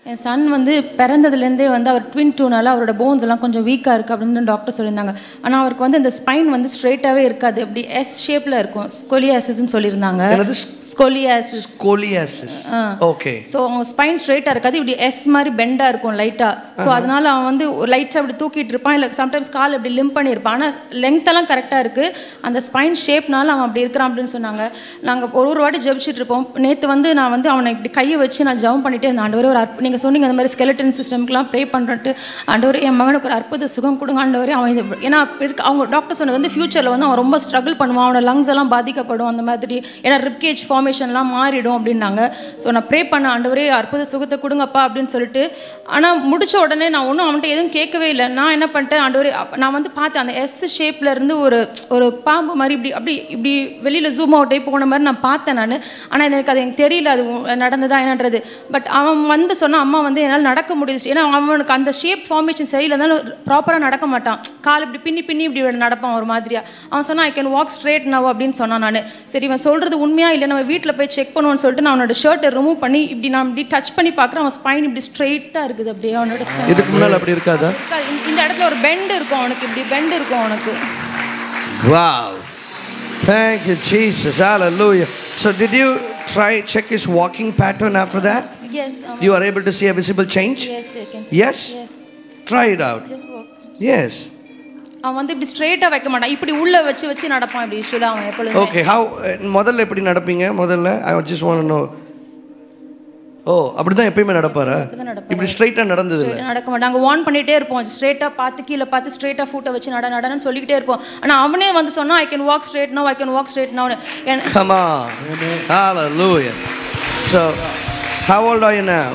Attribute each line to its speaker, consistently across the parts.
Speaker 1: என் Sun வந்து பிறந்ததுலேருந்தே வந்து அவர் twin டூனால அவரோட போன்ஸ் எல்லாம் கொஞ்சம் வீக்காக இருக்குது அப்படின்னு டாக்டர் சொல்லியிருந்தாங்க ஆனால் அவருக்கு வந்து இந்த ஸ்பைன் வந்து ஸ்ட்ரெயிட்டாகவே இருக்காது அப்படி எஸ் ஷேப்பில் இருக்கும் ஸ்கொலியாசிஸ்ன்னு சொல்லியிருந்தாங்க
Speaker 2: என்னது
Speaker 1: ஸ்கொலியாசிஸ்
Speaker 2: ஸ்கோலியாசிஸ் ஓகே
Speaker 1: ஸோ அவங்க ஸ்பைன் ஸ்ட்ரெயிட்டாக இருக்காது இப்படி எஸ் மாதிரி பெண்டாக இருக்கும் லைட்டாக ஸோ அதனால அவன் வந்து லைட்டாக அப்படி தூக்கிட்டு இருப்பான் இல்லை சம்டைம்ஸ் கால் இப்படி லிம் பண்ணியிருப்பான் ஆனால் லென்த் எல்லாம் கரெக்டாக இருக்குது அந்த ஸ்பைன் ஷேப்னால அவன் அப்படி இருக்கிறான் அப்படின்னு சொன்னாங்க நாங்கள் ஒரு ஒரு வாட்டி ஜெபிச்சுட்டு இருப்போம் நேற்று வந்து நான் வந்து அவனை இப்படி கையை வச்சு நான் ஜெபம் பண்ணிட்டே இருந்தேன் ஆண்டவரே ஒரு அற்ப நீங்கள் சொன்னீங்க அந்த மாதிரி ஸ்கெலட்டன் சிஸ்டம்க்குலாம் ப்ரே பண்ணுறேன்ட்டு ஆண்டவரே என் மகனுக்கு ஒரு அற்புத சுகம் கொடுங்க ஆண்டவரே அவன் இது ஏன்னா இருக்க அவங்க டாக்டர் சொன்னது வந்து ஃபியூச்சரில் வந்து அவன் ரொம்ப ஸ்ட்ரகிள் பண்ணுவான் அவனோட லங்ஸ் எல்லாம் பாதிக்கப்படும் அந்த மாதிரி ஏன்னா ரிப்கேஜ் ஃபார்மேஷன்லாம் மாறிடும் அப்படின்னாங்க ஸோ நான் ப்ரே பண்ண ஆண்டவரே அற்புத சுகத்தை கொடுங்கப்பா அப்படின்னு சொல்லிட்டு ஆனால் முடிச்ச உடனே நான் ஒன்றும் அவன்கிட்ட எதுவும் கேட்கவே இல்லை நான் என்ன பண்ணிட்டேன் ஆண்டவரே அப்ப நான் வந்து பார்த்தேன் அந்த எஸ் ஷேப்ல இருந்து ஒரு ஒரு பாம்பு மாதிரி இப்படி அப்படி இப்படி வெளியில் ஜூம் அவுட் ஆகி போன மாதிரி நான் பார்த்தேன் நான் ஆனால் எனக்கு அது எனக்கு தெரியல அது உ- நடந்ததா என்னன்றது பட் அவன் வந்து சொன்னான் அம்மா வந்து என்னால் நடக்க முடியுது ஏன்னா அவனுக்கு அந்த ஷேப் ஃபார்மேஷன் சரியில்லைனாலும் ப்ராப்பராக நடக்க மாட்டான் கால் இப்படி பின்னி பின்னி இப்படி நடப்பான் ஒரு மாதிரியா அவன் சொன்னான் I can walk straight now அப்படின்னு சொன்னான் நான் சரி இவன் சொல்றது உண்மையா இல்லை நம்ம வீட்டில் போய் செக் பண்ணுவோம்னு சொல்லிட்டு நான் அவனோட ஷர்ட்டை ரிமூவ் பண்ணி இப்படி நான் இப்படி டச் பண்ணி பார்க்குறேன் அவன் ஸ்பைன் இப்படி ஸ்ட்ரெயிட்டாக இருக்குது அப்படியே அவனோட spine.
Speaker 2: இதுக்கு முன்னால் அப்படி இருக்காதா
Speaker 1: இருக்காது. இந்த- இந்த இடத்துல ஒரு பெண்ட் இருக்கும் அவனுக்கு இப்படி பெண்ட் இருக்கும் அவனுக்கு
Speaker 2: Wow. Thank you, Jesus. Hallelujah. So, did you try check his walking pattern after that?
Speaker 1: Yes
Speaker 2: You are able to see a visible change?
Speaker 1: Yes can
Speaker 2: Yes?
Speaker 1: Yes
Speaker 2: Try it out.
Speaker 1: Just work
Speaker 2: Yes.
Speaker 1: அவன் வந்து இப்படி ஸ்ட்ரெயிட்டாக வைக்க மாட்டான் இப்படி உள்ள வச்சு வச்சு நடப்பான் இப்படி யூஸ்வலாக அவன் எப்பொழுதுமே
Speaker 2: Okay. How முதல்ல எப்படி நடப்பீங்க முதல்ல I just want to know. ஓ அப்படிதான் எப்பயுமே நடப்பாரா
Speaker 1: இப்படிதான் நடப்பாரு.
Speaker 2: இப்படி ஸ்ட்ரைட்டா நடந்தது இல்ல
Speaker 1: Straight ஆ நடக்க மாட்டாங்க வார்ன் பண்ணிட்டே இருப்போம் ஸ்ட்ரெயிட்டாக பார்த்து கீழே பார்த்து ஸ்ட்ரெயிட்டாக ஃபூட்டை வச்சு நட நடன்னு சொல்லிக்கிட்டே இருப்போம் ஆனால் அவனே வந்து சொன்னா I can walk straight no I can walk straight no
Speaker 2: Come on. Hallelujah. So, how old are you now?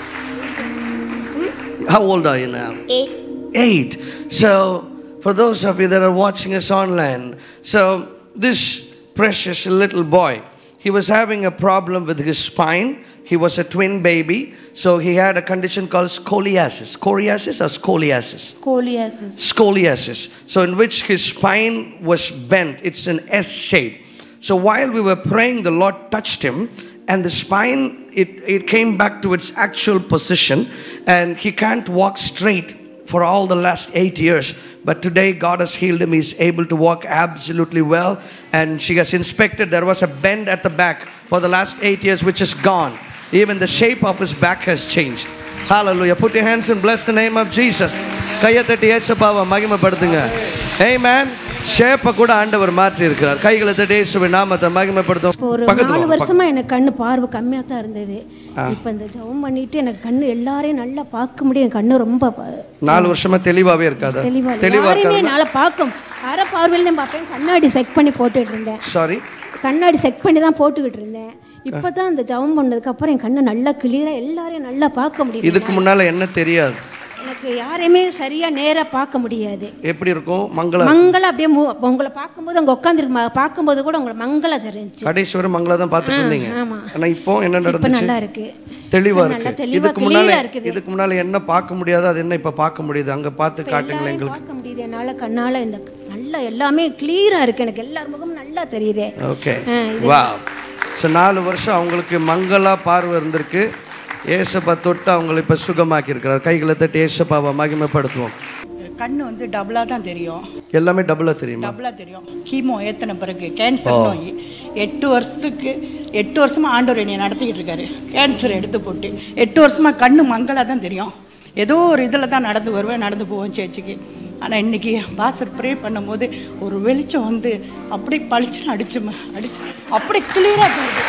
Speaker 2: How old are you now?
Speaker 3: Eight.
Speaker 2: Eight. So, for those of you that are watching us online, so this precious little boy, he was having a problem with his spine. He was a twin baby, so he had a condition called scoliosis. Scoliosis or scoliosis?
Speaker 1: Scoliosis
Speaker 2: scoliosis. So, in which his spine was bent, it's an S shape. So, while we were praying, the Lord touched him, and the spine it, it came back to its actual position, and he can't walk straight for all the last eight years. But today, God has healed him. He's able to walk absolutely well. And she has inspected, there was a bend at the back for the last eight years, which is gone. Even the shape of his back has changed. Hallelujah. Put your hands and bless the name of Jesus. கையை தட்டி ஏசப்பாவை மகிமைப்படுத்துங்க Amen. ஷேப்பை கூட ஆண்டவர் மாற்றி இருக்கிறார் கைகளை தட்டி இயேசுவின் நாமத்தை மகிமைப்படுத்தும்
Speaker 4: இப்போ ஒரு
Speaker 2: பக்கத்துல
Speaker 4: நாலு
Speaker 2: வாங்க,
Speaker 4: வருஷமா எனக்கு கண்ணு பார்வை கம்மியாக தான் இருந்தது இப்போ இந்த ஜெபம் பண்ணிட்டு எனக்கு கண்ணு எல்லாரையும் நல்லா பார்க்க முடியும் என் கண்ணு ரொம்ப ப-
Speaker 2: நாலு வருஷமா தெளிவாவே இருக்காதா
Speaker 4: தெளிவா இருக்கு.
Speaker 2: தெளிவா
Speaker 4: யாரையுமே
Speaker 2: இருக்காது
Speaker 4: என்னால் பார்க்கும் அரை பார்வையில் தான் பார்ப்பேன் கண்ணாடி செக் பண்ணி போட்டுட்டு இருந்தேன்
Speaker 2: சாரி
Speaker 4: கண்ணாடி செக் பண்ணி தான் போட்டுக்கிட்டு இருந்தேன் இப்போ தான் அந்த ஜெபம் பண்ணதுக்கு அப்புறம் என் கண்ணு நல்லா கிளியராக எல்லாரையும் நல்லா பார்க்க முடியுது
Speaker 2: இதுக்கு முன்னால என்ன தெரியாது
Speaker 4: எனக்கு யாரையுமே சரியா நேரா பார்க்க முடியாது
Speaker 2: எப்படி இருக்கும் மங்களம்
Speaker 4: மங்களா அப்படியே மூ உங்களை பார்க்கும்போது அங்கே உட்காந்துருக்கு பார்க்கும்போது கூட உங்களை மங்களா தெரிஞ்சு
Speaker 2: கடைசி வரை மங்களா தான் பார்த்துட்டு இருந்தீங்க
Speaker 4: ஆமா.
Speaker 2: ஆனா இப்போ என்ன
Speaker 4: இப்போ
Speaker 2: நடந்துச்சு
Speaker 4: நல்லா இருக்கு
Speaker 2: தெளிவா
Speaker 4: நல்லா
Speaker 2: இருக்கு
Speaker 4: தெளிவா
Speaker 2: இதுக்கு முன்னால
Speaker 4: clear-ஆ இருக்குது.
Speaker 2: இதுக்கு முன்னால என்ன பார்க்க முடியாது அது என்ன இப்ப பார்க்க முடியுது அங்க பார்த்து காட்டுங்களேன்
Speaker 4: எல்லாரையும்
Speaker 2: எங்களுக்கு
Speaker 4: பார்க்க முடியுது என்னால கண்ணால இந்த நல்லா எல்லாமே கிளியரா இருக்கு எனக்கு எல்லார் முகமும் நல்லா தெரியுது
Speaker 2: ஓகே
Speaker 4: ஆ,
Speaker 2: வா ஸோ நாலு வருஷம் அவங்களுக்கு மங்களா பார்வை இருந்திருக்கு ஏசப்பா தொட்டு அவங்களை இப்போ சுகமாக்கி இருக்கிறார் கைகளை தட்டி ஏசப்பாவை மகிமைப்படுத்துவோம்
Speaker 5: கண்ணு வந்து டபுளாக தான் தெரியும்
Speaker 2: எல்லாமே டபுளாக தெரியுமா
Speaker 5: டபுளாக தெரியும் கீமோ ஏற்றின பிறகு கேன்சர் நோய் எட்டு வருஷத்துக்கு எட்டு வருஷமா ஆண்டவர் என்னை நடத்திக்கிட்டு இருக்காரு கேன்சர் எடுத்து போட்டு எட்டு வருஷமா கண்ணு மங்கலாக தான் தெரியும் ஏதோ ஒரு இதில் தான் நடந்து வருவேன் நடந்து போவேன் சேர்ச்சிக்கு ஆனால் இன்னைக்கு பாசர் ப்ரே பண்ணும்போது ஒரு வெளிச்சம் வந்து அப்படியே பளிச்சுன்னு அடிச்சு அடிச்சு அப்படியே கிளியராக தெரியுது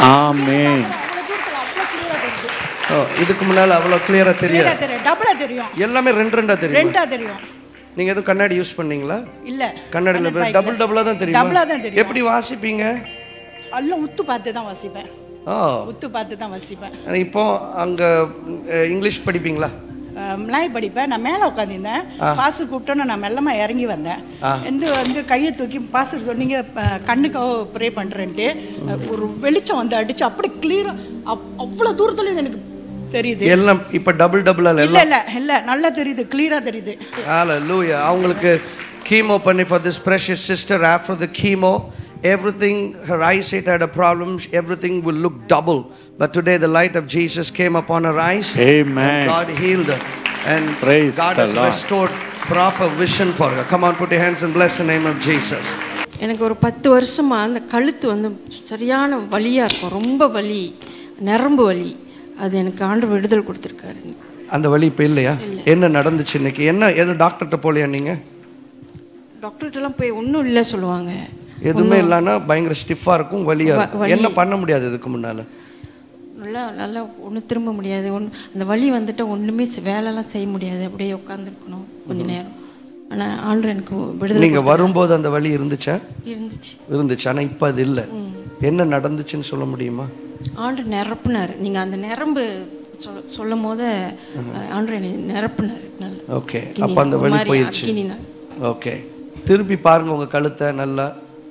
Speaker 6: ஆமென்
Speaker 5: அவ்வளோ தூரத்தில் அவ்வளோ கிளியராக தெரியுது
Speaker 2: ஓ இதுக்கு முன்னால் அவ்வளோ கிளியராக தெரியாது
Speaker 5: கிளியராக தெரியும் டபுளாக தெரியும்
Speaker 2: எல்லாமே ரெண்டு ரெண்டா தெரியும்
Speaker 5: ரெண்டாக தெரியும்
Speaker 2: நீங்கள் எதுவும் கண்ணாடி யூஸ் பண்ணீங்களா
Speaker 5: இல்லை
Speaker 2: கண்ணாடியில் டபுள் டபுளாக தான் தெரியுமா
Speaker 5: டபுளாக தான் தெரியும்
Speaker 2: எப்படி வாசிப்பீங்க
Speaker 5: எல்லாம் உத்து பார்த்து தான் வாசிப்பேன்
Speaker 2: ஓ
Speaker 5: உத்து பார்த்து தான் வாசிப்பேன்
Speaker 2: இப்போ அங்கே இங்கிலீஷ் படிப்பீங்களா
Speaker 5: அஹ் மலாய் படிப்பேன் நான் மேலே உட்காந்துருந்தேன் பாசு கூப்பிட்டோன்னு நான் மெல்லமா இறங்கி வந்தேன் வந்து வந்து கையை தூக்கி பாசர் சொன்னீங்க அஹ் கண்ணுக்காக ப்ரே பண்ணுறேன்ட்டு ஒரு வெளிச்சம் வந்து அடிச்சு அப்படி கிளியராக அவ்வளோ தூரத்துல எனக்கு தெரியுது
Speaker 2: எல்லாம் இப்போ டபுள் டபுளாக
Speaker 5: இல்ல இல்ல இல்ல நல்லா தெரியுது கிளியரா தெரியுது
Speaker 2: Hallelujah. அவங்களுக்கு கீமோ பண்ணி for this precious sister after the chemo everything, her eyesight had a problem, everything will look double. But today the light of Jesus came upon her eyes.
Speaker 3: Amen.
Speaker 2: And God healed her. And
Speaker 3: Praise
Speaker 2: God
Speaker 3: the
Speaker 2: has
Speaker 3: Lord.
Speaker 2: restored proper vision for her. Come on, put your hands and bless the name of Jesus.
Speaker 6: எனக்கு ஒரு பத்து வருஷமா அந்த கழுத்து வந்து சரியான வலியாக இருக்கும் ரொம்ப வலி நரம்பு வலி அது எனக்கு ஆண்டு விடுதல் கொடுத்துருக்காரு
Speaker 2: அந்த வழி இப்போ இல்லையா என்ன நடந்துச்சு இன்னைக்கு என்ன எது டாக்டர்கிட்ட போலையா நீங்க
Speaker 6: டாக்டர்கிட்டலாம் போய் ஒன்றும் இல்லை சொல்லுவாங்க
Speaker 2: எதுவுமே இல்லைன்னா பயங்கர ஸ்டிஃபாக இருக்கும் வலியா
Speaker 6: வ-
Speaker 2: இருக்கும்
Speaker 6: வலி.
Speaker 2: என்ன பண்ண முடியாது இதுக்கு முன்னால
Speaker 6: நல்லா நல்லா ஒன்றும் திரும்ப முடியாது ஒன்று அந்த வலி வந்துட்டு ஒன்றுமே செ- வேலைலாம் செய்ய முடியாது அப்படியே உட்காந்துருக்கணும் கொஞ்ச நேரம் ஆனால் ஆண்டு எனக்கு விடுதலை
Speaker 2: நீங்க வரும்போது அந்த வலி இருந்துச்சா
Speaker 6: இருந்துச்சு
Speaker 2: இருந்துச்சு ஆனா இப்போ அது இல்லை என்ன நடந்துச்சுன்னு சொல்ல முடியுமா
Speaker 6: ஆண்டு நிரப்புனார் நீங்கள் அந்த நரம்பு சொல் சொல்லும் போது ஆண்டு என்னை நிரப்புனார் நல்லா
Speaker 2: ஓகே
Speaker 6: அக்கினி-
Speaker 2: அப்போ அந்த
Speaker 6: ஒரு
Speaker 2: வலி
Speaker 6: மாதிரி
Speaker 2: போயிடுச்சு
Speaker 6: அக்கினினார்.
Speaker 2: ஓகே திருப்பி பாருங்க உங்க கழுத்தை நல்லா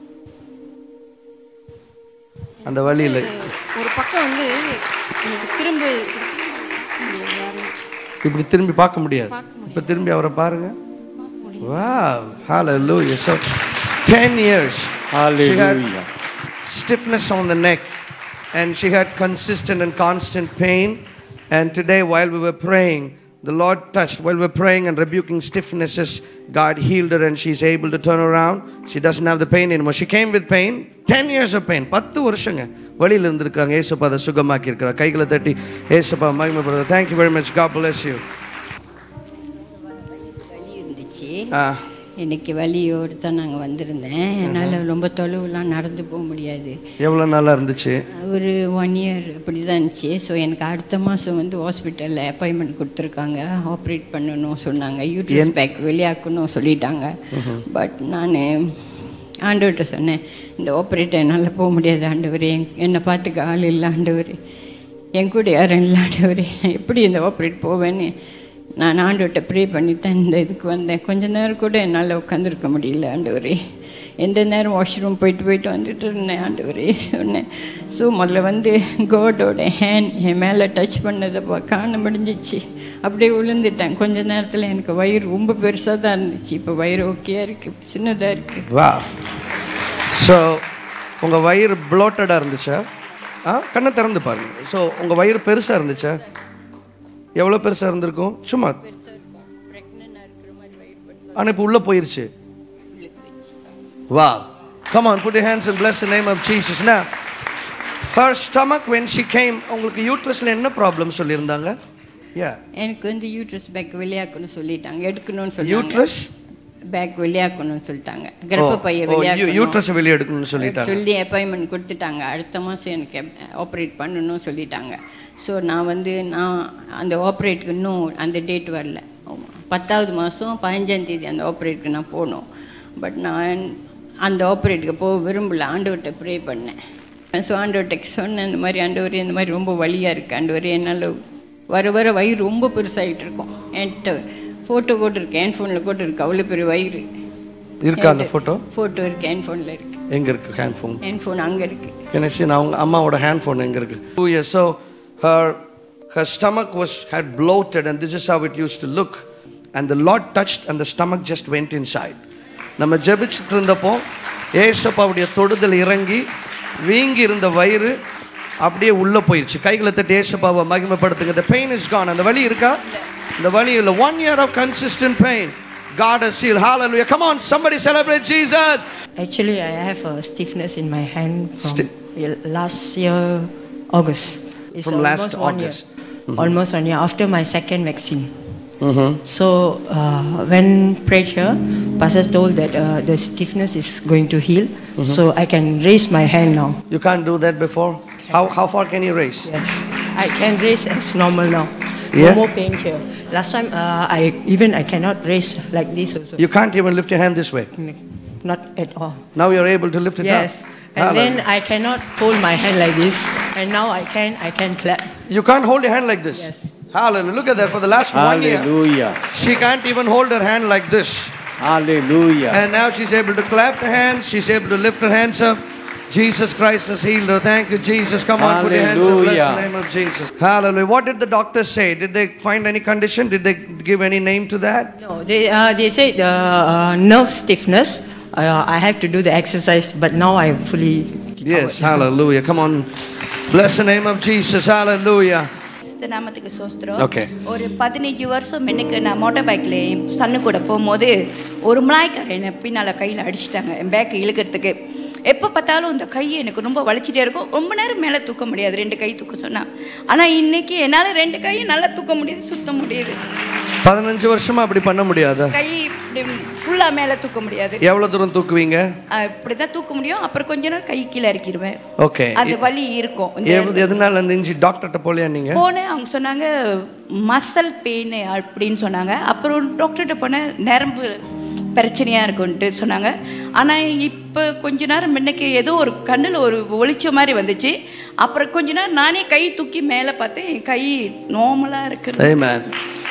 Speaker 2: அந்த வலியில்
Speaker 6: ஒரு பக்கம் வந்து எனக்கு திரும்ப முடியாது யாரும்
Speaker 2: இப்படி திரும்பி பார்க்க முடியாது இப்போ திரும்பி அவரை பாருங்க Wow, hallelujah. So, 10 years. She had
Speaker 3: Hallelujah.
Speaker 2: stiffness on the neck and she had consistent and constant pain. And today, while we were praying, the Lord touched. While we were praying and rebuking stiffnesses, God healed her and she's able to turn around. She doesn't have the pain anymore. She came with pain, 10 years of pain. பத்து வருஷங்க வழியில் இருந்திருக்காங்க ஏசப்பா அதை சுகமாக்கி இருக்கிறார் கைகளை தட்டி ஏசப்பா மகிமைப்படுறது thank you very much God bless you
Speaker 7: வலி இருந்துச்சு
Speaker 2: ஆ
Speaker 7: இன்னைக்கு வலியோடு தான் நாங்கள் வந்திருந்தேன் என்னால் ரொம்ப தொலைவுலாம் நடந்து போக முடியாது
Speaker 2: எவ்வளோ நாளாக இருந்துச்சு
Speaker 7: ஒரு ஒன் இயர் அப்படி தான் இருந்துச்சு ஸோ எனக்கு அடுத்த மாதம் வந்து ஹாஸ்பிட்டலில் அப்பாயின்மெண்ட் கொடுத்துருக்காங்க ஆப்ரேட் பண்ணணும் சொன்னாங்க யூட்ரஸ் பேக் வெளியாக்கணும் சொல்லிட்டாங்க பட் நான் ஆண்டவர்கிட்ட சொன்னேன் இந்த ஆப்ரேட்டர் என்னால் போக முடியாது ஆண்டவர் என்னை பார்த்துக்க ஆள் இல்லை ஆண்டவர் என் கூட யாரும் இல்லை ஆண்டவர் நான் எப்படி இந்த ஆப்ரேட் போவேன்னு நான் ஆண்டவர்கிட்ட ப்ரே பண்ணி தான் இந்த இதுக்கு வந்தேன் கொஞ்ச நேரம் கூட என்னால் உட்காந்துருக்க முடியல ஆண்டவரே எந்த நேரம் வாஷ்ரூம் போயிட்டு போயிட்டு வந்துட்டு இருந்தேன் ஆண்டவரே சொன்னேன் ஸோ முதல்ல வந்து கோடோட ஹேண்ட் என் மேலே டச் பண்ணதை பா- காண முடிஞ்சிச்சு அப்படியே விழுந்துட்டேன் கொஞ்ச நேரத்தில் எனக்கு வயிறு ரொம்ப பெருசாக தான் இருந்துச்சு இப்போ வயிறு ஓகேயா இருக்குது சின்னதாக இருக்குது
Speaker 2: வா ஸோ உங்கள் வயிறு ப்ளோட்டடாக இருந்துச்சா ஆ கண்ணை திறந்து பாருங்க ஸோ உங்கள் வயிறு பெருசாக இருந்துச்சா எவ்வளோ பெருசாக இருந்திருக்கும் சும்மா ஆனால் இப்போ உள்ளே போயிருச்சு வா come on put your hands and bless the name of Jesus now her stomach when she came உங்களுக்கு யூட்ரஸில் என்ன ப்ராப்ளம் சொல்லியிருந்தாங்க யா
Speaker 7: எனக்கு வந்து யூட்ரஸ் பேக் வெளியாக்கணும்னு சொல்லிட்டாங்க எடுக்கணும்னு சொல்லிட்டாங்க
Speaker 2: யூட்ரஸ்
Speaker 7: பேக் வெளியாக்கணும்னு சொல்லிட்டாங்க கர்ப்பப்பையை வெளியாக்கணும்
Speaker 2: யூட்ரஸை வெளியே எடுக்கணும்னு சொல்லிட்டாங்க
Speaker 7: சொல்லி அப்பாயின்மெண்ட் கொடுத்துட்டாங்க அடுத்த மாதம் எனக்கு ஆப்ரேட் பண்ணணும்னு சொல்லிட்டாங்க ஸோ நான் வந்து நான் அந்த ஆப்ரேட்டுக்கு இன்னும் அந்த டேட் வரல பத்தாவது மாதம் பதினஞ்சாம் தேதி அந்த ஆப்ரேட்டுக்கு நான் போகணும் பட் நான் அந்த ஆப்ரேட்டுக்கு போக விரும்பல ஆண்டவர்கிட்ட ப்ரே பண்ணேன் ஸோ ஆண்டவர்கிட்ட சொன்னேன் இந்த மாதிரி ஆண்டவர் இந்த மாதிரி ரொம்ப வலியாக இருக்குது ஆண்டவர் என்னால் வர வர வயிறு ரொம்ப பெருசாகிட்டு இருக்கும் என்கிட்ட ஃபோட்டோ கூட இருக்கு என் ஃபோனில் கூட இருக்கு அவ்வளோ பெரிய வயிறு
Speaker 2: இருக்கா அந்த ஃபோட்டோ
Speaker 7: ஃபோட்டோ இருக்கு என் ஃபோனில் இருக்கு
Speaker 2: எங்கே இருக்குது ஹேண்ட் ஃபோன்
Speaker 7: என் ஃபோன் அங்கே இருக்கு
Speaker 2: Can I see now அவங்க அம்மாவோட ஹேண்ட் ஃபோன் எங்க இருக்கு Two years. So her her stomach was had bloated and this is how it used to look. And the Lord touched and the stomach just went inside. நம்ம ஜெபிச்சுட்டு இருந்தப்போ ஏசப்பாவுடைய தொடுதல் இறங்கி வீங்கி இருந்த வயிறு அப்படியே உள்ள போயிருச்சு கைகளை தட்டி ஏசப்பாவை மகிமைப்படுத்துங்க the pain is gone அந்த வலி இருக்கா இந்த வலி இல்லை one year of consistent pain God has healed hallelujah come on somebody celebrate Jesus
Speaker 8: Actually, I have a stiffness in my hand from
Speaker 2: Sti-
Speaker 8: y- last year, August. It's
Speaker 2: From last
Speaker 8: almost one
Speaker 2: August.
Speaker 8: Year. Almost one year after my second vaccine. So uh, when prayed here, Pastor told that uh, the stiffness is going to heal. So I can raise my hand now.
Speaker 2: you can't do that before how, how far can you raise
Speaker 8: Yes, I can raise as normal now.
Speaker 2: Yeah?
Speaker 8: No more pain here. Last time, uh, I even I cannot raise like this also.
Speaker 2: You can't even lift your hand this way.
Speaker 8: Not at all.
Speaker 2: Now you're able to lift it
Speaker 8: Yes.
Speaker 2: up.
Speaker 8: And then
Speaker 2: Hallelujah.
Speaker 8: I cannot hold my hand like this. And now I can I can clap.
Speaker 2: you can't hold your hand like this.
Speaker 8: Yes.
Speaker 2: Hallelujah. Look at that. For the last one year,
Speaker 3: Hallelujah.
Speaker 2: she can't even hold her hand like this.
Speaker 3: Hallelujah.
Speaker 2: And now she's able to clap her hands. She's able to lift her hands up. Jesus Christ has healed her. Thank you, Jesus. Come on, put your hands and bless the
Speaker 3: Hallelujah.
Speaker 2: name of Jesus. Hallelujah. What did the doctors say? Did they find any condition? Did they give any name to that?
Speaker 8: No, they uh, they said the uh, nerve stiffness uh, I have to do the exercise, but now I fully.
Speaker 2: Yes, hallelujah. Come on. Bless the name of Jesus. Hallelujah.
Speaker 3: சுத்த நாமத்துக்கு சோஸ்திரம்
Speaker 2: Okay.
Speaker 3: ஒரு பதினஞ்சு வருஷம் முன்னுக்கு நான் motor பைக்கில் என் சன்னு கூட போகும்போது ஒரு மலாய்க்காரர் என்னை பின்னால் கையில் அடிச்சிட்டாங்க என் பேக்கை இழுக்கிறதுக்கு எப்போ பார்த்தாலும் இந்த கை எனக்கு ரொம்ப வலிச்சிட்டே இருக்கும் ரொம்ப நேரம் மேலே தூக்க முடியாது ரெண்டு கை தூக்க சொன்னா ஆனால் இன்னைக்கு என்னால் ரெண்டு கையும் நல்லா தூக்க முடியுது சுத்த முடியுது
Speaker 2: பதினஞ்சு வருஷமா அப்படி பண்ண முடியாதா
Speaker 3: கை இப்படி ஃபுல்லாக மேலே தூக்க முடியாது
Speaker 2: எவ்வளவு தூரம் தூக்குவீங்க
Speaker 3: இப்படி தான் தூக்க முடியும் அப்புறம் கொஞ்ச நேரம் கை கீழே இறக்கிடுவேன்
Speaker 2: ஓகே
Speaker 3: அது வலி இருக்கும் இந்த
Speaker 2: எதனால அந்த இஞ்சி டாக்டர்கிட்ட போலியா நீங்க
Speaker 3: போனேன் அவங்க சொன்னாங்க மசல் பெயின் அப்படின்னு சொன்னாங்க அப்புறம் டாக்டர்கிட்ட போனேன் நரம்பு பிரச்சனையாக இருக்குன்ட்டு சொன்னாங்க ஆனால் இப்போ கொஞ்ச நேரம் முன்னைக்கு ஏதோ ஒரு கண்ணில் ஒரு ஒளிச்ச மாதிரி வந்துச்சு அப்புறம் கொஞ்ச நேரம் நானே கை தூக்கி மேலே பார்த்தேன் என் கை நார்மலாக இருக்கு
Speaker 2: Amen.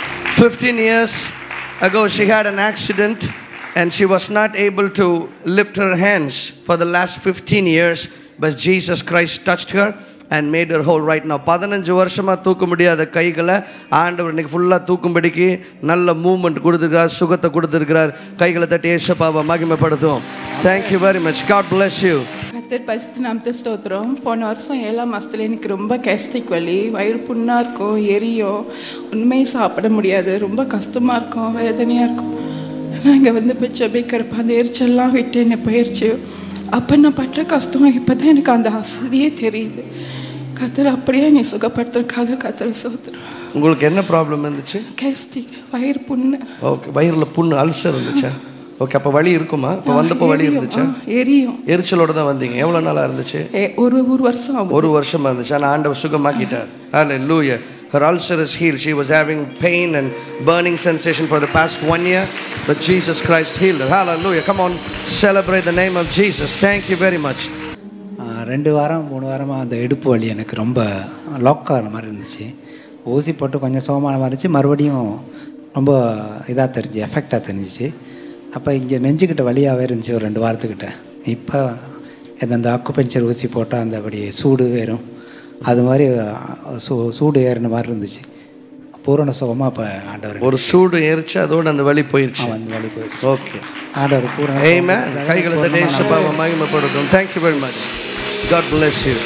Speaker 2: 15 years ago, she had an accident and she was not able to lift her hands for the last 15 years, but Jesus Christ touched her and made her whole right now. பதினஞ்சு வருஷமா தூக்க முடியாத கைகளை ஆண்டவர் இன்னைக்கு ஃபுல்லாக தூக்கும்படிக்கு நல்ல movement கொடுத்துருக்கார் சுகத்தை கொடுத்துருக்கிறார் கைகளை தட்டி ஏசப்பாவை மகிமைப்படுத்தும் thank you very much God bless you
Speaker 9: கத்தர் பரிசுத்த நாமத்தை ஸ்தோத்திரம் போன வருஷம் ஏழாம் மாதத்துல எனக்கு ரொம்ப கேஸ்டிக் வலி வயிறு புண்ணாக இருக்கும் எரியும் உண்மையை சாப்பிட முடியாது ரொம்ப கஷ்டமாக இருக்கும் வேதனையாக இருக்கும் நான் இங்கே வந்து இப்போ ஜெபிக்கிறப்ப அந்த எரிச்சல்லாம் விட்டு என்னை போயிடுச்சு அப்போ நான் பட்ட கஷ்டம் இப்போ தான் எனக்கு அந்த அசதியே தெரியுது கத்தர் அப்படியே நீ சுகப்படுத்துறதுக்காக கத்தரை சோத்துறோம்
Speaker 2: உங்களுக்கு என்ன ப்ராப்ளம் இருந்துச்சு
Speaker 9: கேஸ்டிக் வயிறு புண்ணு
Speaker 2: ஓகே வயிறில் புண்ணு அல்சர் இருந்துச்சா ஓகே அப்போ வலி இருக்குமா இப்போ வந்தப்போ வலி
Speaker 9: எரியும்,
Speaker 2: இருந்துச்சா
Speaker 9: ஆ, எரியும்
Speaker 2: எரிச்சலோட தான் வந்தீங்க எவ்வளோ நாளாக இருந்துச்சு
Speaker 9: ஏ, ஒரு ஒரு வருஷம் ஆகும்
Speaker 2: ஒரு வருஷமா இருந்துச்சு ஆனால் ஆண்டவர் சுகமாக்கிட்டார் ஹalleluya her ulcer is healed she was having pain and burning sensation for the past one year but jesus christ healed her hallelujah come on celebrate the name of jesus thank you very much
Speaker 10: ஆ, ரெண்டு வாரம் மூணு வாரமாக அந்த இடுப்பு வலி எனக்கு ரொம்ப lock ஆகிற மாதிரி இருந்துச்சு ஊசி போட்டு கொஞ்சம் சுகமான மாதிரி இருந்துச்சு மறுபடியும் ரொம்ப இதாக தெரிஞ்சு எஃபெக்டாக தெரிஞ்சிச்சு அப்போ இங்கே நெஞ்சுக்கிட்ட வலியாகவே இருந்துச்சு ஒரு ரெண்டு வாரத்துக்கிட்ட இப்போ இந்த அந்த அக்குபஞ்சர் ஊசி போட்டால் அந்த அப்படி சூடு ஏறும் அது மாதிரி ஆ, சூ சூடு ஏறின மாதிரி இருந்துச்சு பூரண சுகமாக இப்போ ஆண்டவர்
Speaker 2: ஒரு சூடு எரிச்சு அதோட அந்த வலி போயிருச்சு
Speaker 10: அந்த வலி போயிடுச்சு
Speaker 2: ஓகே
Speaker 10: ஆண்டவர் பூரண
Speaker 2: Amen.
Speaker 10: சுகமா-
Speaker 2: கைகளை தட்டி இயேசுப்பாவை மகிமைப்படுத்தும் thank you very much god bless you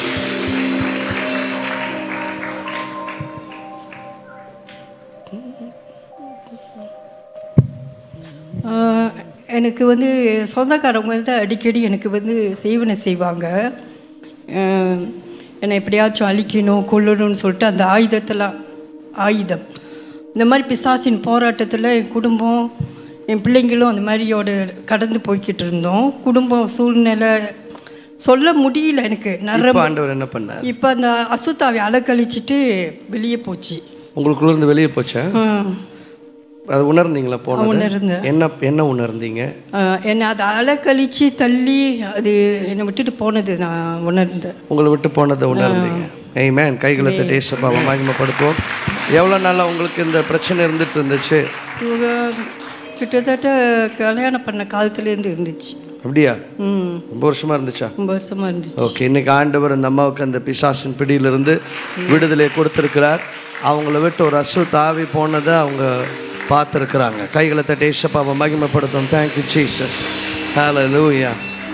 Speaker 11: ஆஹ் எனக்கு வந்து சொந்தக்காரவங்க வந்து அடிக்கடி எனக்கு வந்து செய்வனை செய்வாங்க ஆஹ் என்னை எப்படியாச்சும் அழிக்கணும் கொல்லணும்னு சொல்லிட்டு அந்த ஆயுதத்தெல்லாம் ஆயுதம் இந்த மாதிரி பிசாசின் போராட்டத்தில் என் குடும்பம் என் பிள்ளைங்களும் அந்த மாதிரியோட கடந்து போய்கிட்டு இருந்தோம் குடும்பம் சூழ்நிலை சொல்ல முடியல எனக்கு
Speaker 2: இப்போ
Speaker 11: நரம்பு
Speaker 2: ஆண்டவர் என்ன பண்ணார்
Speaker 11: இப்போ அந்த அசுத்தாவை அலக்கழிச்சிட்டு வெளியே போச்சு
Speaker 2: உங்களுக்குள்ள இருந்து வெளியே போச்சா
Speaker 11: ஆஹ்
Speaker 2: அது உணர்ந்தீங்களா போனது
Speaker 11: உணர்ந்தேன்.
Speaker 2: என்ன என்ன உணர்ந்தீங்க
Speaker 11: ஆஹ் என்னை அதை அலக்கழிச்சு தள்ளி அது என்னை விட்டுட்டு போனது நான் உணர்ந்தேன்
Speaker 2: உங்களை விட்டு போனதை உணர்ந்தீங்க ஏமேன் கைகளை தட்டி இயேசுப்பாவை மகிமைப்படுத்துவோம் எவ்வளோ நாளாக உங்களுக்கு இந்த பிரச்சனை இருந்துட்டு இருந்துச்சு
Speaker 11: இவங்க கிட்டத்தட்ட கல்யாணம் பண்ண காலத்துலேருந்து இருந்துச்சு
Speaker 2: அப்படியா
Speaker 11: ம்
Speaker 2: ரொம்ப வருஷமா இருந்துச்சா
Speaker 11: ரொம்ப வருஷமாக இருந்துச்சு
Speaker 2: ஓகே இன்னைக்கு ஆண்டவர் அந்த அம்மாவுக்கு அந்த பிசாசின் பிடியிலிருந்து விடுதலை கொடுத்திருக்கிறார் அவங்கள விட்டு ஒரு அசு தாவி போனதை அவங்க பார்த்துருக்குறாங்க கைகளை தட்டி இயேசுப்பாவை மகிமைப்படுத்தும் தேங்க்யூ ஜீசஸ் ஹalleluya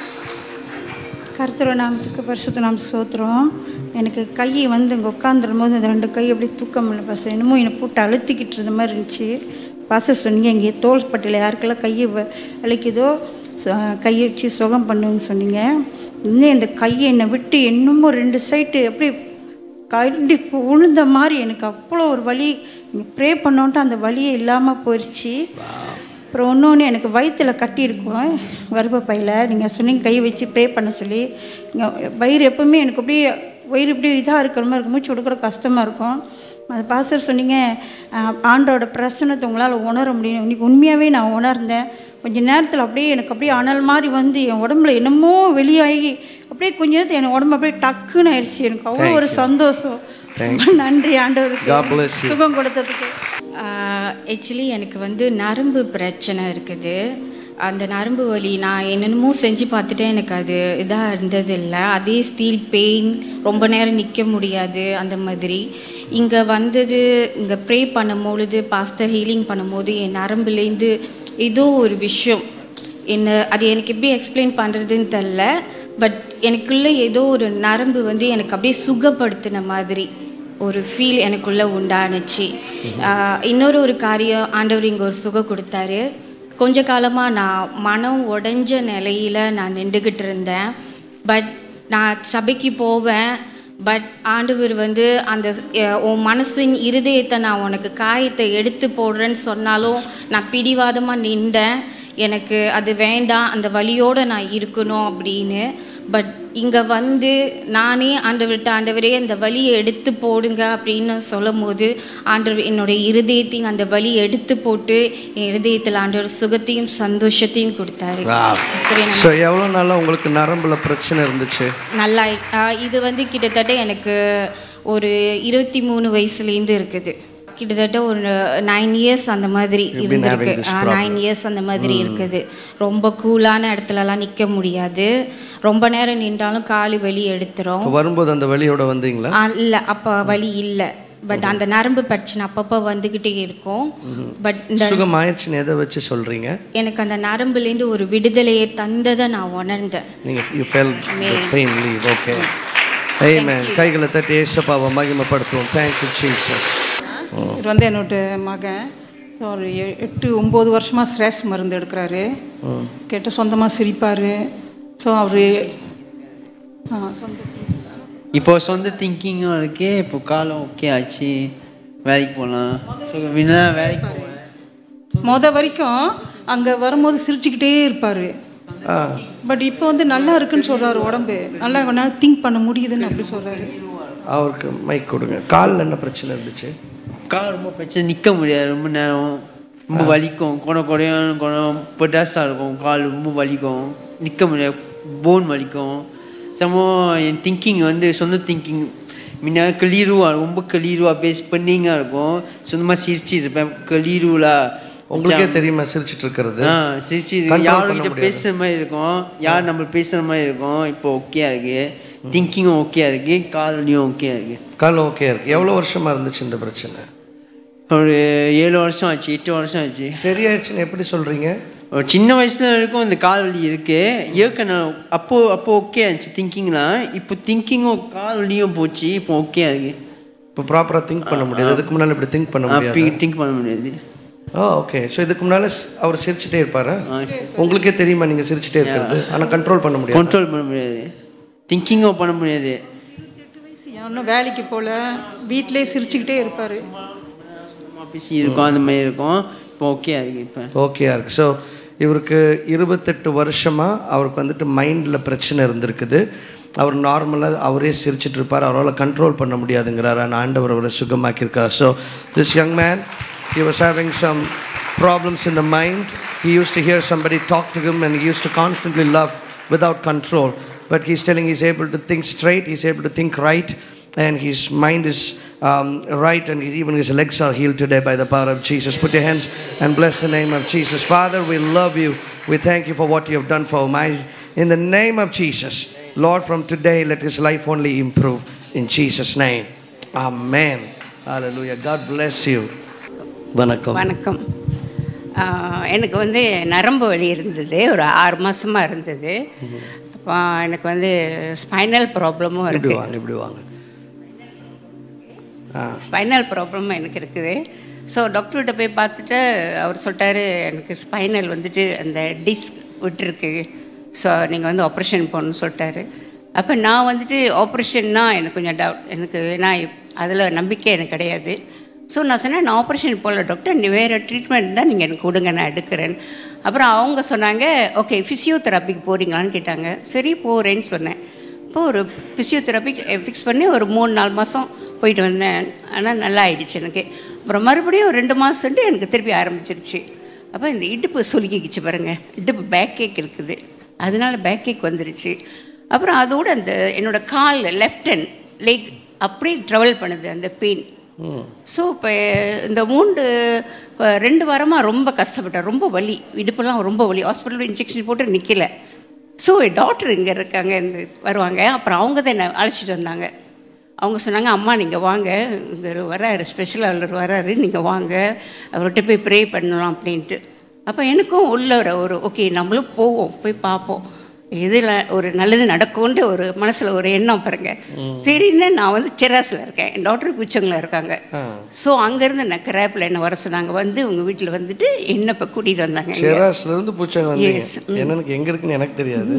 Speaker 4: கருத்துற நாமத்துக்கு பரிசுத்த நாம சோத்துறோம் எனக்கு கை வந்து இங்கே உட்காந்துரும் போது அந்த ரெண்டு கை அப்படியே தூக்க முடியல பஸ் என்னமோ என்னை போட்டு அழுத்திக்கிட்டு இருந்த மாதிரி இருந்துச்சு பாச சொன்னீங்க இங்கே தோள்பட்டையில் யாருக்கெல்லாம் கையை வ- வலிக்குதோ ச- கையை வச்சு சுகம் பண்ணுன்னு சொன்னீங்க இன்னும் இந்த கையை என்னை விட்டு என்னமோ ரெண்டு சைட்டு அப்படியே கண்டி உழுந்த மாதிரி எனக்கு அவ்வளோ ஒரு வலி ப்ரே பண்ணோன்ட்டு அந்த வலியே இல்லாமல் போயிடுச்சு அப்புறம் இன்னொன்று எனக்கு வயிற்றில் கட்டியிருக்கும் கர்ப்பப்பையில் நீங்கள் சொன்னீங்க கை வச்சு ப்ரே பண்ண சொல்லி இங்க வயிறு எப்பவுமே எனக்கு அப்படியே வயிறு இப்படி இதாக இருக்கிற மாதிரி இருக்கும் மூச்சு கொடுக்குற கஷ்டமாக இருக்கும் அது பாஸ்டர் சொன்னீங்க அஹ், ஆண்டோட பிரசனத்தை உங்களால் உணர முடியும் இன்னைக்கு உண்மையாகவே நான் உணர்ந்தேன் கொஞ்ச நேரத்தில் அப்படியே எனக்கு அப்படியே அனல் மாதிரி வந்து என் உடம்புல என்னமோ வெளியாகி அப்படியே கொஞ்ச நேரத்தில் என் உடம்பு அப்படியே டக்குன்னு ஆயிடுச்சு எனக்கு அவ்வளோ ஒரு சந்தோஷம் ரொம்ப நன்றி
Speaker 2: God
Speaker 4: ஆண்டவருக்கு
Speaker 2: bless you.
Speaker 4: சுகம் கொடுத்ததுக்கு
Speaker 12: ஆக்சுவலி எனக்கு வந்து நரம்பு பிரச்சனை இருக்குது அந்த நரம்பு வலி நான் என்னென்னமோ செஞ்சு பார்த்துட்டேன் எனக்கு அது இதாக இருந்தது இல்லை அதே ஸ்டீல் பெயின் ரொம்ப நேரம் நிற்க முடியாது அந்த மாதிரி இங்கே வந்தது இங்கே ப்ரே பண்ணும்பொழுது பாஸ்டர் ஹீலிங் பண்ணும்போது என் நரம்புலேருந்து ஏதோ ஒரு விஷயம் என்ன அது எனக்கு எப்படி எக்ஸ்பிளைன் பண்ணுறதுன்னு தெரில பட் எனக்குள்ளே ஏதோ ஒரு நரம்பு வந்து எனக்கு அப்படியே சுகப்படுத்தின மாதிரி ஒரு ஃபீல் எனக்குள்ளே உண்டானுச்சு ஆஹ் இன்னொரு ஒரு காரியம் ஆண்டவர் இங்கே ஒரு சுகம் கொடுத்தாரு கொஞ்ச காலமாக நான் மனம் உடைஞ்ச நிலையில் நான் நின்றுக்கிட்டு இருந்தேன் பட் நான் சபைக்கு போவேன் பட் ஆண்டவர் வந்து அந்த அஹ், உன் மனசின் இருதயத்தை நான் உனக்கு காயத்தை எடுத்து போடுறேன்னு சொன்னாலும் நான் பிடிவாதமாக நின்றேன் எனக்கு அது வேண்டாம் அந்த வழியோடு நான் இருக்கணும் அப்படின்னு பட் இங்கே வந்து நானே ஆண்டவர்கிட்ட ஆண்டவரே அந்த வழியை எடுத்து போடுங்க அப்படின்னு சொல்லும் போது ஆண்டவர் என்னுடைய இருதயத்தையும் அந்த வழியை எடுத்து போட்டு என் இருதயத்தில் ஆண்டவர் சுகத்தையும் சந்தோஷத்தையும் கொடுத்தாரு கர்த்தரே நன்றி.
Speaker 2: ஸோ எவ்வளோ நாளாக உங்களுக்கு நரம்புல பிரச்சனை இருந்துச்சு
Speaker 12: நல்லா ஆ, இது வந்து கிட்டத்தட்ட எனக்கு ஒரு இருபத்தி மூணு வயசுலேருந்து இருக்குது கிட்டத்தட்ட ஒரு நைன் இயர்ஸ் அந்த மாதிரி
Speaker 2: You've been
Speaker 12: இருந்திருக்கு
Speaker 2: having this problem.
Speaker 12: Nine years அந்த மாதிரி இருக்குது ரொம்ப கூலான இடத்துலலாம் நிற்க முடியாது ரொம்ப நேரம் நின்றாலும் காலு வலி எடுத்துரும்
Speaker 2: இப்போ வரும்போது அந்த வழியோட வந்தீங்களா
Speaker 12: இல்லை அப்போ வலி இல்லை பட் அந்த நரம்பு பிரச்சனை அப்பப்போ வந்துக்கிட்டே இருக்கும் பட் இந்த
Speaker 2: சுகம் ஆயிடுச்சுன்னு எதை வச்சு சொல்கிறீங்க
Speaker 12: எனக்கு அந்த நரம்புலேருந்து ஒரு விடுதலையை தந்ததை நான் உணர்ந்தேன்
Speaker 2: நீங்கள் you fell pain leave okay Amen கைகளை தட்டி ஏசப்பாவை மகிமைப்படுத்துவோம் தேங்க்யூ ஜீசஸ்
Speaker 13: இவர் வந்து என்னோட மகன் ஸோ ஒரு எ- எட்டு ஒம்பது வருஷமாக ஸ்ட்ரெஸ் மருந்து எடுக்கிறாரு கேட்ட சொந்தமாக சிரிப்பார் ஸோ அவர் சொந்த
Speaker 14: இப்போ சொந்த திங்கிங்கும் இருக்கு இப்போ காலம் ஓகே ஆச்சு வேலைக்கு போகலாம் ஸோ முன்ன வேலைக்கு போவேன்
Speaker 13: மொத வரைக்கும் அங்கே வரும்போது சிரிச்சுக்கிட்டே இருப்பார் பட் இப்போ வந்து நல்லா இருக்குன்னு சொல்கிறாரு உடம்பு நல்லா கொஞ்ச நாள் திங்க் பண்ண முடியுதுன்னு அப்படி சொல்கிறாரு
Speaker 2: அவருக்கு மைக் கொடுங்க காலில் என்ன பிரச்சனை இருந்துச்சு
Speaker 14: கால் ரொம்ப பிரச்சனை நிற்க முடியாது ரொம்ப நேரம் ரொம்ப வலிக்கும் குணம் குறையும் குணம் பொட்டாஸாக இருக்கும் கால் ரொம்ப வலிக்கும் நிற்க முடியாது போன் வலிக்கும் சமோ என் திங்கிங் வந்து சொந்த திங்கிங் முன்ன கிளீருவா ரொம்ப கிளீருவா பேஸ் பண்ணிங்காக இருக்கும் சொந்தமாக சிரிச்சு இருப்பேன் கிளீருவலா
Speaker 2: உங்களுக்கே தெரியுமா சிரிச்சிட்டு இருக்கிறது
Speaker 14: ஆ சிரிச்சு
Speaker 2: Control
Speaker 14: யார்கிட்ட
Speaker 2: பண்ண முடியாது.
Speaker 14: பேசுகிற மாதிரி இருக்கும் யார் நம்ம பேசுகிற மாதிரி இருக்கும் இப்போ ஓகேயா இருக்கு திங்கிங்கும் ஓகேயா இருக்கு கால்லையும் ஓகேயா இருக்கு
Speaker 2: கால் ஓகே இருக்கு எவ்வளோ வருஷமா இருந்துச்சு இந்த பிரச்சனை
Speaker 14: ஒரு ஏழு வருஷம் ஆச்சு எட்டு வருஷம் ஆச்சு
Speaker 2: சரியாயிடுச்சுன்னு எப்படி சொல்றீங்க
Speaker 14: ஒரு சின்ன வயசுல வரைக்கும் இந்த கால் வலி இருக்கு ஏற்கனவே அப்போ அப்போ ஓகே ஆச்சு திங்கிங்லாம் இப்போ திங்கிங்கும் கால் வலியும் போச்சு இப்போ ஓகே இருக்கு
Speaker 2: இப்போ ப்ராப்பராக திங்க் பண்ண முடியாது அதுக்கு முன்னால் இப்படி திங்க் பண்ண
Speaker 14: அப்படி
Speaker 2: முடியாது
Speaker 14: திங்க் பண்ண முடியாது
Speaker 2: ஓ ஓகே ஸோ இதுக்கு முன்னால் அவர் சிரிச்சிட்டே இருப்பாரா உங்களுக்கே தெரியுமா நீங்கள் சிரிச்சிட்டே இருக்கிறது ஆனால் கண்ட்ரோல் பண்ண முடியாது
Speaker 14: கண்ட்ரோல் பண்ண முடியாது திங்கிங்கும் பண்ண முடியாது
Speaker 13: இன்னும் வேலைக்கு போகல வீட்டிலே சிரிச்சுக்கிட்டே இருப்பார்
Speaker 14: பேசி இருக்கும் அந்த மாதிரி இருக்கும் இப்போ ஓகே இருக்கு இப்போ
Speaker 2: ஓகேயா இருக்கு ஸோ இவருக்கு இருபத்தெட்டு வருஷமாக அவருக்கு வந்துட்டு மைண்டில் பிரச்சனை இருந்திருக்குது அவர் நார்மலாக அவரே சிரிச்சிட்டு இருப்பார் அவரால் கண்ட்ரோல் பண்ண முடியாதுங்கிறார் ஆனால் ஆண்டவர் அவரை சுகமாக்கியிருக்கார் so this young man he was having some problems in the mind he used to hear somebody talk to him and he used to constantly laugh without control but he's telling he's able to think straight he's able to think right and his mind is um, right, and even his legs are healed today by the power of Jesus. Put your hands and bless the name of Jesus. Father, we love you. We thank you for what you have done for our minds. In the name of Jesus, Lord, from today, let his life only improve. In Jesus' name. Amen. Hallelujah. God bless you. வணக்கம்
Speaker 15: வணக்கம் ஆஹ் எனக்கு வந்து நரம்பு வலி இருந்தது ஒரு ஆறு மாசமா இருந்தது அப்போ எனக்கு வந்து ஸ்பைனல் ப்ராப்ளமும்
Speaker 2: இப்படி
Speaker 15: இருக்குது
Speaker 2: வாங்க இப்படி வாங்க ஆ
Speaker 15: ஸ்பைனல் ப்ராப்ளமும் எனக்கு இருக்குது ஸோ டாக்டர்கிட்ட போய் பார்த்துட்டு அவர் சொல்லிட்டாரு எனக்கு ஸ்பைனல் வந்துட்டு அந்த டிஸ்க் விட்டுருக்கு ஸோ நீங்கள் வந்து ஆப்ரேஷன் போகணும்னு சொல்லிட்டாரு அப்போ நான் வந்துட்டு ஆப்ரேஷன்னா எனக்கு கொஞ்சம் டவுட் எனக்கு நான் அதில் நம்பிக்கை எனக்கு கிடையாது ஸோ நான் சொன்னேன் நான் ஆப்ரேஷன் போகல டாக்டர் நீ வேறு ட்ரீட்மெண்ட் தான் நீங்கள் எனக்கு கொடுங்க நான் எடுக்கிறேன் அப்புறம் அவங்க சொன்னாங்க ஓகே ஃபிசியோதெரப்பிக்கு போகிறீங்களான்னு கேட்டாங்க சரி போகிறேன்னு சொன்னேன் இப்போ ஒரு ஃபிசியோதெரப்பி ஃபிக்ஸ் பண்ணி ஒரு மூணு நாலு மாதம் போயிட்டு வந்தேன் ஆனால் நல்லா ஆயிடுச்சு எனக்கு அப்புறம் மறுபடியும் ஒரு ரெண்டு மாதம்ட்டு எனக்கு திருப்பி ஆரம்பிச்சிருச்சு அப்போ இந்த இடுப்பு சுலுக்கிக்கிச்சு பாருங்க இடுப்பு பேக் கேக் இருக்குது அதனால பேக் கேக் வந்துருச்சு அப்புறம் அதோட அந்த என்னோட கால் லெஃப்ட் ஹேண்ட் லெக் அப்படியே ட்ராவல் பண்ணுது அந்த பெயின் ஸோ இப்போ இந்த மூன்று இப்ப ரெண்டு வாரமாக ரொம்ப கஷ்டப்பட்டேன் ரொம்ப வலி இடுப்பெல்லாம் ரொம்ப வலி ஹாஸ்பிட்டலில் இன்ஜெக்ஷன் போட்டு நிற்கல ஸோ டாக்டர் இங்கே இருக்காங்க இந்த வருவாங்க அப்புறம் அவங்க தான் என்னை அழைச்சிட்டு வந்தாங்க அவங்க சொன்னாங்க அம்மா நீங்கள் வாங்க இங்கே வராரு ஸ்பெஷல் அவர் வராரு நீங்கள் வாங்க அவர்கிட்ட போய் ப்ரே பண்ணலாம் அப்படின்ட்டு அப்போ எனக்கும் உள்ள ஒரு ஒரு ஓகே நம்மளும் போவோம் போய் பார்ப்போம் இதில் ஒரு நல்லது நடக்கும்ன்ற ஒரு மனசில் ஒரு எண்ணம் பாருங்க சரின்னு நான் வந்து செராஸில் இருக்கேன் என் டாக்டர் குச்சங்கில் இருக்காங்க ஸோ அங்கேருந்து நான் கிராப்பில் என்ன வர சொன்னாங்க வந்து உங்கள் வீட்டில் வந்துட்டு என்ன இப்போ கூட்டிகிட்டு வந்தாங்க இங்க.
Speaker 2: செராஸ்ல இருந்து பூச்சாங்க வந்தீங்க
Speaker 15: Yes. ம்.
Speaker 2: என்னன்னு எங்க இருக்குன்னு எனக்கு தெரியாது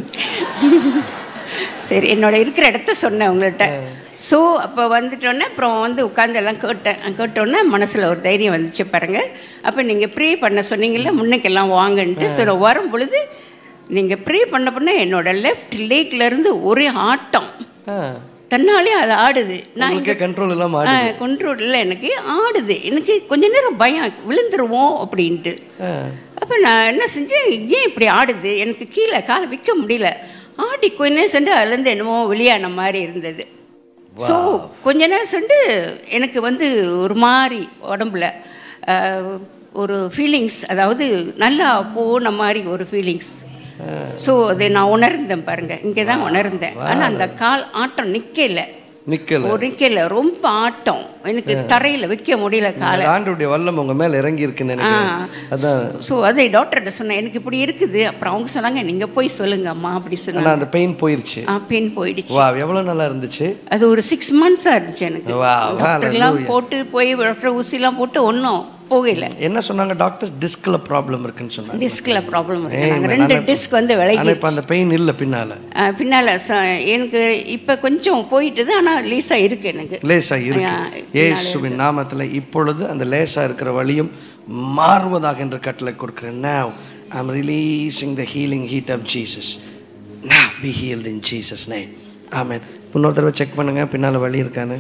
Speaker 15: சரி என்னோட இருக்கிற இடத்த சொன்னேன் உங்கள்கிட்ட ஸோ அப்போ வந்துட்டோன்னே அப்புறம் வந்து உட்காந்து எல்லாம் கேட்டேன் கேட்டோன்னே மனசில் ஒரு தைரியம் வந்துச்சு பாருங்க அப்போ நீங்கள் ப்ரே பண்ண சொன்னீங்கல்ல முன்னுக்கெல்லாம் வாங்கன்ட்டு ஸோ நான் வரும் பொழுது நீங்கள் ப்ரே பண்ண பண்ண என்னோட லெஃப்ட் லேக்ல இருந்து ஒரே ஆட்டம் தன்னாலே அது ஆடுது நான்
Speaker 2: உங்களுக்கு கண்ட்ரோல் இல்லாம ஆடுது.
Speaker 15: கண்ட்ரோல் இல்லை எனக்கு ஆடுது எனக்கு கொஞ்ச நேரம் பயம் விழுந்துருவோம் அப்படின்ட்டு அப்போ நான் என்ன செஞ்சேன் ஏன் இப்படி ஆடுது எனக்கு கீழே காலை வைக்க முடியல ஆடி கொஞ்ச நேரம் சென்று அதுலேருந்து என்னமோ வெளியான மாதிரி இருந்தது ஸோ கொஞ்ச நேரம் சென்று எனக்கு வந்து ஒரு மாதிரி உடம்புல அஹ், ஒரு ஃபீலிங்ஸ் அதாவது நல்லா போன மாதிரி ஒரு ஃபீலிங்ஸ் ஸோ அதை நான் உணர்ந்தேன் பாருங்க இங்கே தான் உணர்ந்தேன் ஆனால் அந்த கால் ஆட்டம் நிற்கல
Speaker 2: நிக்கல
Speaker 15: ஒரு நிற்கல ரொம்ப ஆட்டம் எனக்கு தரையில் வைக்க முடியல காலை
Speaker 2: இந்த ஆண்டுடைய வல்லம் உங்க மேல இறங்கி இருக்குன்னு நினைக்கிறேன் அதான்
Speaker 15: ஸோ அதை டாக்டர்கிட்ட சொன்னேன் எனக்கு இப்படி இருக்குது அப்புறம் அவங்க சொன்னாங்க நீங்கள் போய் சொல்லுங்க அம்மா அப்படி
Speaker 2: ஆனா
Speaker 15: சொன்னாங்க
Speaker 2: அந்த பெயின் போயிருச்சு
Speaker 15: ஆ பெயின் போயிடுச்சு
Speaker 2: வா எவ்வளவு நல்லா இருந்துச்சு
Speaker 15: அது ஒரு சிக்ஸ் மந்த்ஸாக இருந்துச்சு எனக்கு
Speaker 2: Wow,
Speaker 15: டாக்டர்லாம்
Speaker 2: hallelujah.
Speaker 15: போட்டு போய் டாக்டர் ஊசிலாம் போட்டு ஒன்றும் போகல
Speaker 2: என்ன சொன்னாங்க டாக்டர்ஸ் டிஸ்க்ல ப்ராப்ளம் இருக்குன்னு சொன்னாங்க
Speaker 15: டிஸ்கில் ப்ராப்ளம் இருக்கு
Speaker 2: Amen.
Speaker 15: நாங்கள் ரெண்டு
Speaker 2: ஆனா-
Speaker 15: டிஸ்க் வந்து
Speaker 2: ஆனா
Speaker 15: விலகி
Speaker 2: இப்ப அந்த பெயின் இல்ல பின்னால
Speaker 15: பின்னால் எனக்கு இப்போ கொஞ்சம் போயிட்டுது ஆனால் லீஸாக இருக்கு எனக்கு
Speaker 2: லேசா இருக்கு
Speaker 15: ஆ,
Speaker 2: இயேசுவின் நாமத்துல இப்பொழுது அந்த லேசா இருக்கிற வழியும் மாறுவதாக என்று கட்டளை கொடுக்கிறேன் now i'm releasing the healing heat of jesus now be healed in jesus name amen இன்னொரு தடவை செக் பண்ணுங்க பின்னால வலி இருக்கான்னு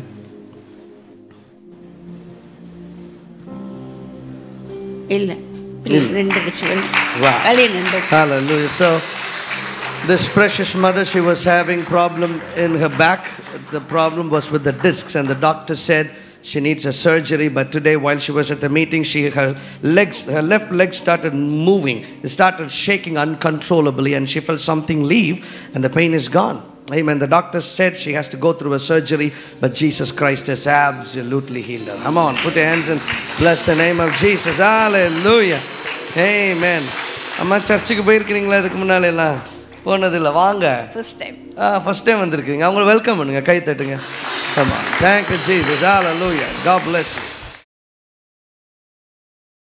Speaker 15: இல்லை ரெண்டு அடிச்சு வலி
Speaker 2: Wow.
Speaker 15: வலி நின்று
Speaker 2: Hallelujah. So, this precious mother, she was having problem in her back. The problem was with the discs, and the doctor said she needs a surgery. But today, while she was at the meeting, she her legs, her left leg started moving. It started shaking uncontrollably, and she felt something leave, and the pain is gone. Amen. The doctor said she has to go through a surgery, but Jesus Christ has absolutely healed her. Come on, put your hands and bless the name of Jesus. Hallelujah. Amen. அம்மா சர்ச்சுக்கு போயிருக்கிறீங்களா இதுக்கு முன்னால எல்லாம் போனதில்லை வாங்க
Speaker 15: first time
Speaker 2: ஆ first time வந்திருக்கீங்க அவங்கள வெல்கம் பண்ணுங்க கை தட்டுங்க ஆமாம் thank you Jesus hallelujah God bless you